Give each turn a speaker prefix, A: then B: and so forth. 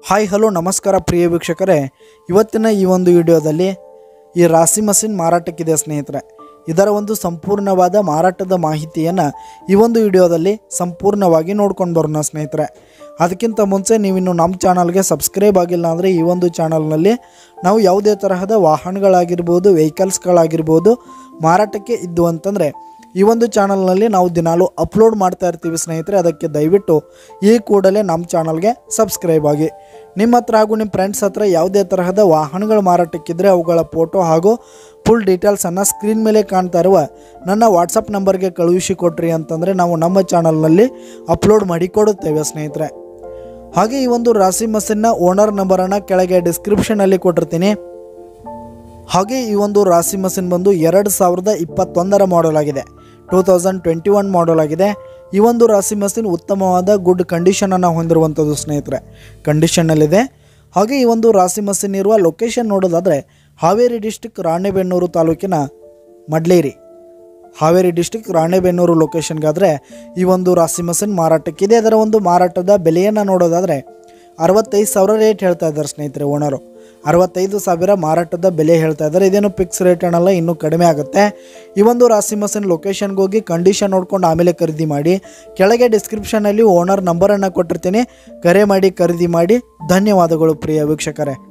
A: hi hello ನಮಸ್ಕಾರ ಪ್ರಿಯ ವೀಕ್ಷಕರೇ ಇವತ್ತಿನ ಈ ಒಂದು ವಿಡಿಯೋದಲ್ಲಿ ಈ ರಾಸಿ ಮಷಿನ್ ಮಾರಾಟಕ್ಕಿದೆ ಸ್ನೇಹಿತರೆ ಇದರ ಒಂದು ಸಂಪೂರ್ಣವಾದ ಮಾರಾಟದ ಮಾಹಿತಿಯನ್ನು ಈ ಒಂದು ವಿಡಿಯೋದಲ್ಲಿ ಸಂಪೂರ್ಣವಾಗಿ ನೋಡ್ಕೊಂಡು ಬರೋಣ ಸ್ನೇಹಿತರೆ ಅದಕ್ಕಿಂತ ಮುಂಚೆ ನೀವಿನ್ನು ನಮ್ಮ ಚಾನಲ್ಗೆ ಸಬ್ಸ್ಕ್ರೈಬ್ ಆಗಿಲ್ಲ ಅಂದರೆ ಈ ಒಂದು ಚಾನಲ್ನಲ್ಲಿ ನಾವು ಯಾವುದೇ ತರಹದ ವಾಹನಗಳಾಗಿರ್ಬೋದು ವೆಹಿಕಲ್ಸ್ಗಳಾಗಿರ್ಬೋದು ಮಾರಾಟಕ್ಕೆ ಇದ್ದು ಅಂತಂದರೆ ಈ ಒಂದು ಚಾನಲ್ನಲ್ಲಿ ನಾವು ದಿನಾಲು ಅಪ್ಲೋಡ್ ಮಾಡ್ತಾ ಇರ್ತೀವಿ ಸ್ನೇಹಿತರೆ ಅದಕ್ಕೆ ದಯವಿಟ್ಟು ಈ ಕೂಡಲೇ ನಮ್ಮ ಚಾನಲ್ಗೆ ಸಬ್ಸ್ಕ್ರೈಬ್ ಆಗಿ ನಿಮ್ಮ ಹತ್ರ ಹಾಗೂ ನಿಮ್ಮ ಫ್ರೆಂಡ್ಸ್ ಹತ್ರ ಯಾವುದೇ ತರಹದ ವಾಹನಗಳು ಮಾರಾಟಕ್ಕಿದ್ರೆ ಅವುಗಳ ಫೋಟೋ ಹಾಗೂ ಫುಲ್ ಡೀಟೇಲ್ಸನ್ನು ಸ್ಕ್ರೀನ್ ಮೇಲೆ ಕಾಣ್ತಾ ಇರುವ ನನ್ನ ವಾಟ್ಸಪ್ ನಂಬರ್ಗೆ ಕಳುಹಿಸಿ ಕೊಟ್ರಿ ಅಂತಂದರೆ ನಾವು ನಮ್ಮ ಚಾನಲ್ನಲ್ಲಿ ಅಪ್ಲೋಡ್ ಮಾಡಿ ಕೊಡುತ್ತೇವೆ ಸ್ನೇಹಿತರೆ ಹಾಗೆ ಈ ಒಂದು ರಾಸಿ ಮಷಿನ್ನ ಓನರ್ ನಂಬರನ್ನು ಕೆಳಗೆ ಡಿಸ್ಕ್ರಿಪ್ಷನಲ್ಲಿ ಕೊಟ್ಟಿರ್ತೀನಿ ಹಾಗೆ ಈ ಒಂದು ರಾಸಿ ಮಷಿನ್ ಬಂದು ಎರಡು ಸಾವಿರದ ಇಪ್ಪತ್ತೊಂದರ ಮಾಡೆಲ್ ಆಗಿದೆ two thousand twenty one model ಆಗಿದೆ ಈ ಒಂದು ರಾಸಿ ಮಷಿನ್ ಉತ್ತಮವಾದ ಗುಡ್ ಕಂಡೀಷನನ್ನು ಹೊಂದಿರುವಂಥದ್ದು ಸ್ನೇಹಿತರೆ ಕಂಡೀಷನ್ನಲ್ಲಿದೆ ಹಾಗೆ ಈ ಒಂದು ರಾಸಿ ಮಷಿನ್ ಇರುವ ಲೊಕೇಶನ್ ನೋಡೋದಾದರೆ ಹಾವೇರಿ ಡಿಸ್ಟಿಕ್ ರಾಣೆಬೆನ್ನೂರು ತಾಲೂಕಿನ ಮಡ್ಲೇರಿ ಹಾವೇರಿ ಡಿಸ್ಟಿಕ್ ರಾಣೆಬೆನ್ನೂರು ಲೊಕೇಶನ್ಗಾದರೆ ಈ ಒಂದು ರಾಸಿ ಮಷಿನ್ ಮಾರಾಟಕ್ಕಿದೆ ಅದರ ಒಂದು ಮಾರಾಟದ ಬೆಲೆಯನ್ನು ನೋಡೋದಾದರೆ ಅರವತ್ತೈದು ಸಾವಿರ ರೇಟ್ ಹೇಳ್ತಾ ಇದ್ದಾರೆ ಸ್ನೇಹಿತರೆ ಓನರು ಅರವತ್ತೈದು ಸಾವಿರ ಮಾರಾಟದ ಬೆಲೆ ಹೇಳ್ತಾ ಇದ್ದಾರೆ ಇದೇನು ಫಿಕ್ಸ್ ರೇಟ್ ಅನ್ನಲ್ಲ ಇನ್ನೂ ಕಡಿಮೆ ಆಗುತ್ತೆ ಈ ಒಂದು ರಾಸಿ ಮಷಿನ್ ಲೊಕೇಶನ್ಗೆ ಹೋಗಿ ಕಂಡೀಷನ್ ನೋಡ್ಕೊಂಡು ಆಮೇಲೆ ಖರೀದಿ ಮಾಡಿ ಕೆಳಗೆ ಡಿಸ್ಕ್ರಿಪ್ಷನಲ್ಲಿ ಓನರ್ ನಂಬರನ್ನು ಕೊಟ್ಟಿರ್ತೀನಿ ಕರೆ ಮಾಡಿ ಖರೀದಿ ಮಾಡಿ ಧನ್ಯವಾದಗಳು ಪ್ರಿಯ ವೀಕ್ಷಕರೇ